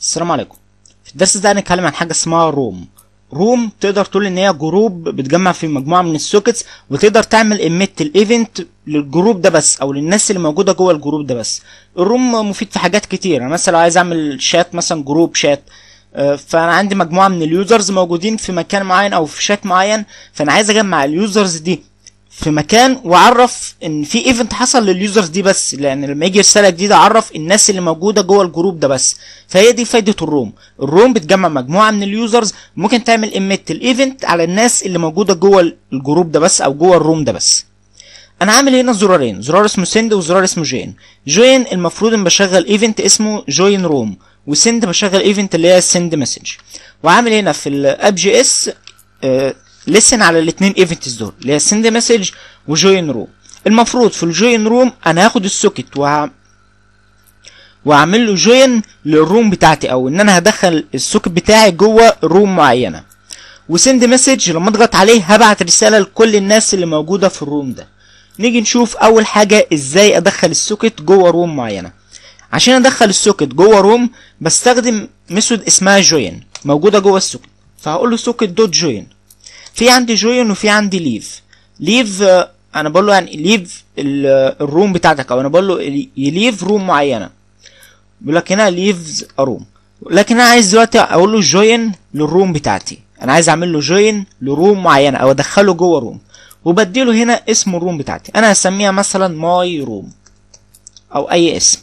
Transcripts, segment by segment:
السلام عليكم في الدرس ده هنتكلم عن حاجه اسمها روم روم تقدر تقول ان هي جروب بتجمع في مجموعه من السوكتس وتقدر تعمل ايميت الايفنت للجروب ده بس او للناس اللي موجوده جوه الجروب ده بس الروم مفيد في حاجات كتير انا مثلا لو عايز اعمل شات مثلا جروب شات آه، فانا عندي مجموعه من اليوزرز موجودين في مكان معين او في شات معين فانا عايز اجمع اليوزرز دي في مكان واعرف ان في ايفنت حصل لليوزرز دي بس لان لما يجي رساله جديده اعرف الناس اللي موجوده جوه الجروب ده بس فهي دي فايده الروم الروم بتجمع مجموعه من اليوزرز ممكن تعمل ايميت الايفنت على الناس اللي موجوده جوه الجروب ده بس او جوه الروم ده بس انا عامل هنا زرارين زرار اسمه سند وزرار اسمه جوين جوين المفروض ان بشغل ايفنت اسمه جوين روم وسند بشغل ايفنت اللي هي سند مسج وعامل هنا في الاب جي اس لسن على الاثنين ايفنتس دول اللي هي سند مسج وجوين روم المفروض في الجوين روم انا هاخد السوكت وه... واعمل له جوين للروم بتاعتي او ان انا هدخل السوكت بتاعي جوه روم معينه وسند مسج لما اضغط عليه هبعت رساله لكل الناس اللي موجوده في الروم ده نيجي نشوف اول حاجه ازاي ادخل السوكت جوه روم معينه عشان ادخل السوكت جوه روم بستخدم ميثود اسمها جوين موجوده جوه السوكت فهقول له سوكت دوت جوين في عندي جوين وفي عندي ليف ليف انا بقول له يعني ليف الروم بتاعتك او انا بقول له يليف روم معينه بيقول لك هنا ليفز روم لكن انا عايز دلوقتي اقول له جوين للروم بتاعتي انا عايز اعمل له جوين لروم معينه او ادخله جوه روم وبديله هنا اسم الروم بتاعتي انا هسميها مثلا ماي روم او اي اسم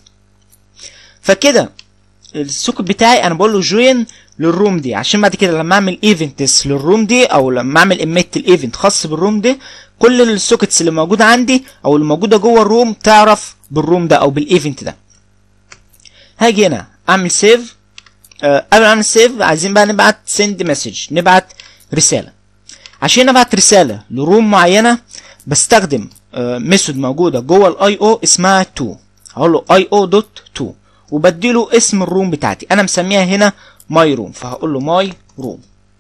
فكده السوكت بتاعي انا بقول له جوين للروم دي عشان بعد كده لما اعمل ايفنتس للروم دي او لما اعمل ايميت الايفنت خاص بالروم دي كل السوكتس اللي موجوده عندي او اللي موجوده جوه الروم تعرف بالروم ده او بالايفنت ده هاجي هنا اعمل سيف أه قبل ما اعمل سيف عايزين بقى نبعت سند مسج نبعت رساله عشان ابعت رساله لروم معينه بستخدم أه ميثود موجوده جوه الاي او اسمها تو هقول له اي او دوت تو وبديله اسم الروم بتاعتي انا مسميها هنا ماي روم فهقول له ماي روم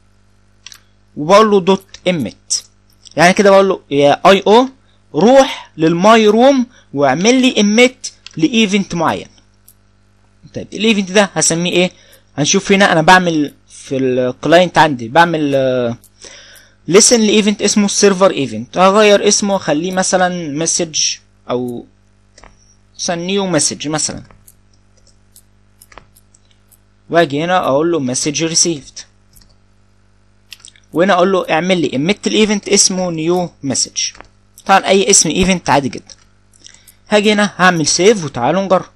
وبقول له دوت امت يعني كده بقول له يا اي او روح للماي روم واعمل لي امت لايفنت معين طيب الايفنت ده هسميه ايه هنشوف هنا انا بعمل في الكلاينت عندي بعمل لسن لايفنت اسمه السيرفر ايفنت هغير اسمه اخليه مثلا مسج او مثلا نيو مسج مثلا واجي هنا اقول له مسج ريسيفد وهنا اقول له اعمل لي emit الايفنت اسمه نيو مسج طبعا اي اسم ايفنت عادي جدا هاجي هنا هعمل سيف وتعالوا نجرب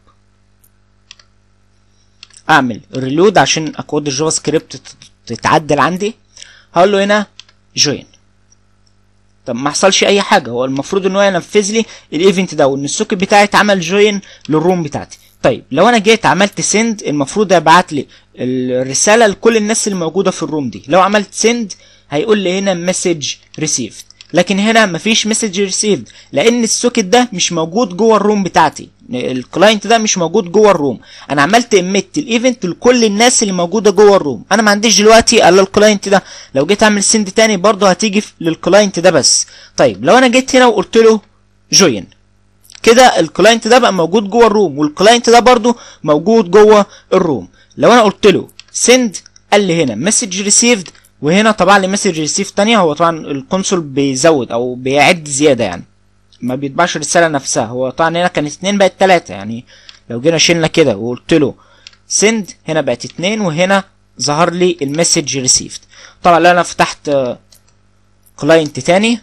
اعمل ريلود عشان اكواد الجافا سكريبت تتعدل عندي هقول له هنا جوين طب ما حصلش اي حاجه هو المفروض ان هو ينفذ لي الايفنت ده وان السوكت بتاعي اتعمل جوين للروم بتاعتي طيب لو انا جيت عملت سند المفروض يبعت لي الرساله لكل الناس اللي موجوده في الروم دي لو عملت سند هيقول لي هنا مسج ريسيفد لكن هنا مفيش مسج ريسيفد لان السوكت ده مش موجود جوه الروم بتاعتي الكلاينت ده مش موجود جوه الروم انا عملت اميت الايفنت لكل الناس اللي موجوده جوه الروم انا ما عنديش دلوقتي الا الكلاينت ده لو جيت اعمل سند تاني برضه هتيجي للكلاينت ده بس طيب لو انا جيت هنا وقلت له جوين كده الكلاينت ده بقى موجود جوه الروم والكلاينت ده برضو موجود جوه الروم لو انا قلت له سند قال لي هنا مسج ريسيفد وهنا طبع لي مسج ريسيف تانية هو طبعا الكونسول بيزود او بيعد زياده يعني ما بيطبعش الرساله نفسها هو طبعا هنا كانت اتنين بقت تلاتة يعني لو جينا شلنا كده وقلت له سند هنا بقت اتنين وهنا ظهر لي المسج ريسيفد طبعا لو انا فتحت كلاينت تاني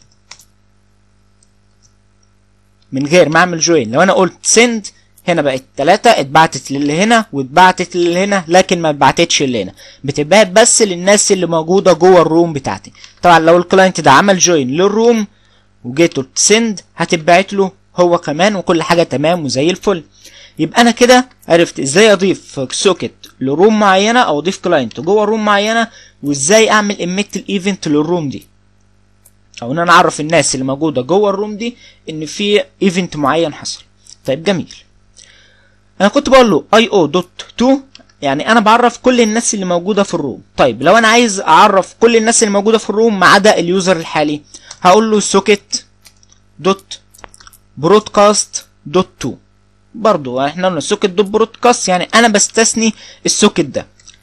من غير ما اعمل جوين لو انا قلت سند هنا بقت تلاتة اتبعتت للي هنا واتبعتت للي هنا لكن ما اتبعتتش اللي هنا بتتبعت بس للناس اللي موجوده جوه الروم بتاعتي طبعا لو الكلاينت ده عمل جوين للروم وجيت قلت سند هتتبعت له هو كمان وكل حاجه تمام وزي الفل يبقى انا كده عرفت ازاي اضيف سوكت لروم معينه او اضيف كلاينت جوه روم معينه وازاي اعمل اميت الايفنت للروم دي او ان انا اعرف الناس اللي موجوده جوه الروم دي ان في ايفنت معين حصل طيب جميل انا كنت بقول له اي او دوت تو يعني انا بعرف كل الناس اللي موجوده في الروم طيب لو انا عايز اعرف كل الناس اللي موجوده في الروم ما عدا اليوزر الحالي هقول له سوكت دوت برودكاست دوت تو برضو احنا قلنا السوكت دوت برودكاست يعني انا بستثني السوكت ده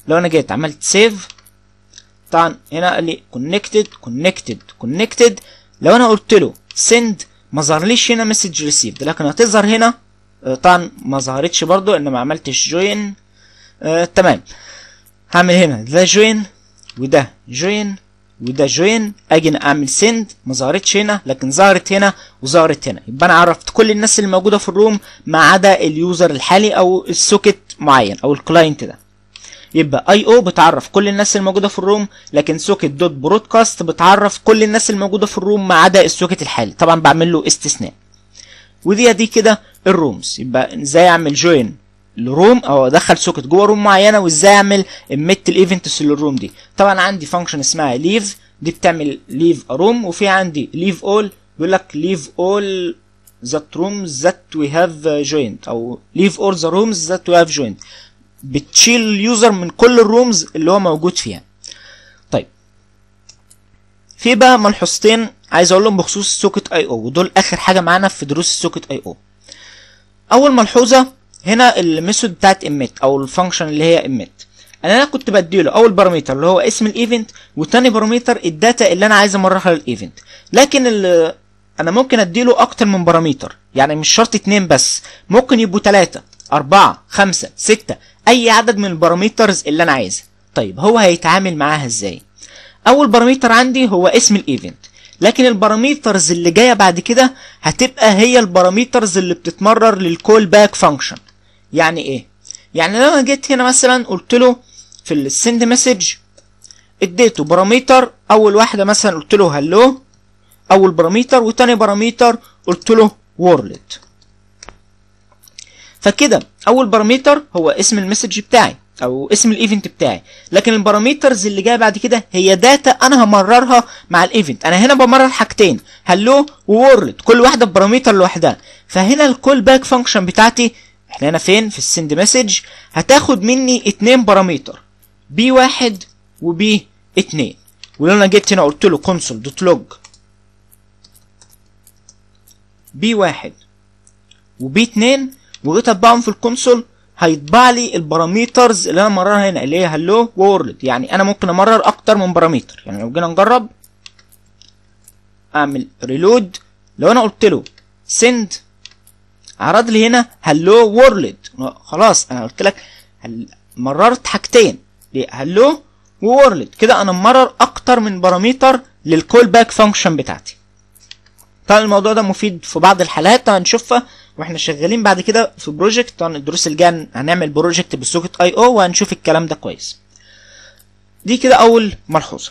لو انا جيت عملت سيف طبعا هنا قال لي كونكتد كونكتد كونكتد لو انا قلت له سند ما ظهرليش هنا مسج ريسيفد لكن هتظهر هنا آه، طبعا ما ظهرتش برضو ان ما عملتش جوين آه تمام هعمل هنا ده جوين وده جوين وده جوين اجي اعمل سند ما ظهرتش هنا لكن ظهرت هنا وظهرت هنا يبقى انا عرفت كل الناس اللي موجوده في الروم ما عدا اليوزر الحالي او السوكت معين او الكلاينت ده يبقى اي او بتعرف كل الناس الموجوده في الروم لكن سوكت دوت برودكاست بتعرف كل الناس الموجوده في الروم ما عدا السوكت الحالي طبعا بعمل له استثناء ودي دي كده الرومز يبقى ازاي اعمل جوين لروم او ادخل سوكت جوه روم معينه وازاي اعمل اميت الايفنتس للروم دي طبعا عندي فانكشن اسمها ليف دي بتعمل ليف روم وفي عندي ليف اول بيقول لك ليف اول that rooms that we have joined او leave all the rooms that we have joined بتشيل اليوزر من كل الرومز اللي هو موجود فيها طيب في بقى ملحوظتين عايز اقول لهم بخصوص السوكت اي او ودول اخر حاجه معانا في دروس السوكت اي او اول ملحوظه هنا الميثود بتاعت emit او الفانكشن اللي هي emit انا كنت بديله اول بارامتر اللي هو اسم الايفنت وتاني بارامتر الداتا اللي انا عايز امررها للايفنت لكن ال- انا ممكن اديله اكتر من بارامتر يعني مش شرط اتنين بس ممكن يبقوا تلاتة اربعة خمسة ستة اي عدد من البارامترز اللي انا عايزها طيب هو هيتعامل معاها ازاي اول بارامتر عندي هو اسم الايفنت لكن البارامترز اللي جايه بعد كده هتبقى هي البارامترز اللي بتتمرر للكول باك فانكشن يعني ايه يعني لو انا جيت هنا مثلا قلت له في السند مسج اديته بارامتر اول واحده مثلا قلت له هلو اول بارامتر وتاني بارامتر قلت له وورلد فكده اول بارامتر هو اسم المسج بتاعي او اسم الايفنت بتاعي لكن البارامترز اللي جايه بعد كده هي داتا انا همررها مع الايفنت انا هنا بمرر حاجتين هلو وورلد كل واحده ببارامتر لوحدها فهنا الكول باك فانكشن بتاعتي احنا هنا فين في السند مسج هتاخد مني اتنين بارامتر بي واحد وبي اتنين ولو انا جيت هنا قلت له كونسول دوت لوج بي واحد وبي اتنين وجيت اطبعهم في الكونسول هيطبع لي البارامترز اللي انا مررها هنا اللي هي هلو وورلد يعني انا ممكن امرر اكتر من بارامتر يعني لو جينا نجرب اعمل ريلود لو انا قلت له سند عرض لي هنا هلو وورلد خلاص انا قلت لك هل مررت حاجتين هلو وورلد كده انا ممرر اكتر من بارامتر للكول باك فانكشن بتاعتي طبعا الموضوع ده مفيد في بعض الحالات هنشوفها واحنا شغالين بعد كده في بروجكت طبعا الدروس الجايه هنعمل بروجكت بالسوكت اي او وهنشوف الكلام ده كويس دي كده اول ملحوظه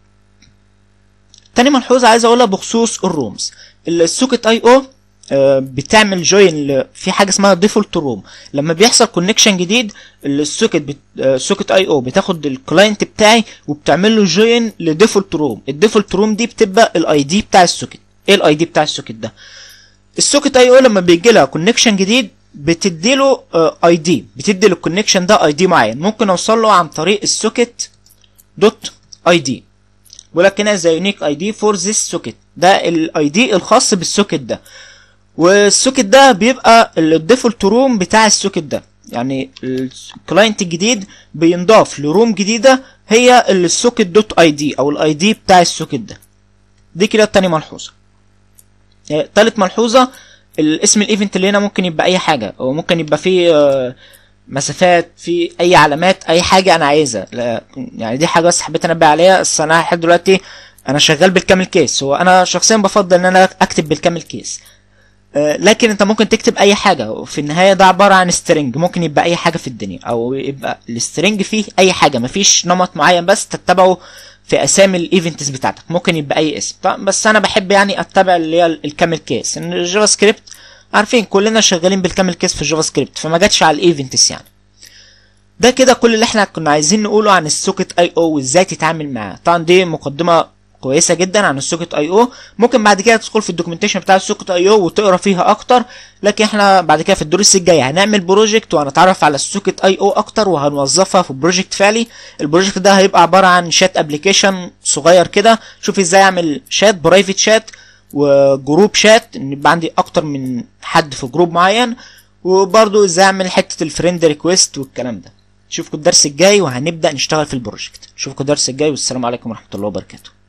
تاني ملحوظه عايز اقولها بخصوص الرومز السوكت اي او بتعمل جوين في حاجه اسمها ديفولت روم لما بيحصل كونكشن جديد السوكت بت... سوكت اي او بتاخد الكلاينت بتاعي وبتعمل له جوين لديفولت روم الديفولت روم دي بتبقى الاي دي بتاع السوكت ايه الاي دي بتاع السوكت ده السوكت اي او لما بيجي لها كونكشن جديد بتدي له اي دي بتدي للكونكشن ده اي دي معين ممكن اوصل له عن طريق السوكت دوت اي دي ولكن هنا زي يونيك اي دي فور ذيس سوكت ده الاي دي الخاص بالسوكت ده والسوكت ده بيبقى الديفولت روم بتاع السوكت ده يعني الكلاينت الجديد بينضاف لروم جديده هي السوكت دوت اي دي او الاي دي بتاع السوكت ده دي كده تاني ملحوظه تالت ملحوظه الاسم الايفنت اللي هنا ممكن يبقى اي حاجه او ممكن يبقى فيه مسافات في اي علامات اي حاجه انا عايزها يعني دي حاجه بس حبيت انبه عليها بس انا لحد دلوقتي انا شغال بالكامل كيس هو انا شخصيا بفضل ان انا اكتب بالكامل كيس لكن انت ممكن تكتب اي حاجه وفي النهايه ده عباره عن سترنج ممكن يبقى اي حاجه في الدنيا او يبقى السترنج فيه اي حاجه مفيش نمط معين بس تتبعه في اسامي الايفنتس بتاعتك ممكن يبقى اي اسم بس انا بحب يعني اتبع اللي هي الكامل كيس ان الجافا سكريبت عارفين كلنا شغالين بالكامل كيس في الجافا سكريبت فما جاتش على الايفنتس يعني ده كده كل اللي احنا كنا عايزين نقوله عن السوكت اي او وازاي تتعامل معاه طبعا دي مقدمه كويسه جدا عن السوكت اي او ممكن بعد كده تدخل في الدوكيومنتيشن بتاع السوكت اي او وتقرا فيها اكتر لكن احنا بعد كده في الدروس الجايه هنعمل بروجكت وهنتعرف على السوكت اي او اكتر وهنوظفها في بروجكت فعلي البروجكت ده هيبقى عباره عن شات ابلكيشن صغير كده شوف ازاي اعمل شات برايفت شات وجروب شات ان يبقى عندي اكتر من حد في جروب معين وبرضو ازاي اعمل حته الفريند ريكويست والكلام ده نشوفكم الدرس الجاي وهنبدا نشتغل في البروجكت نشوفكم الدرس الجاي والسلام عليكم ورحمه الله وبركاته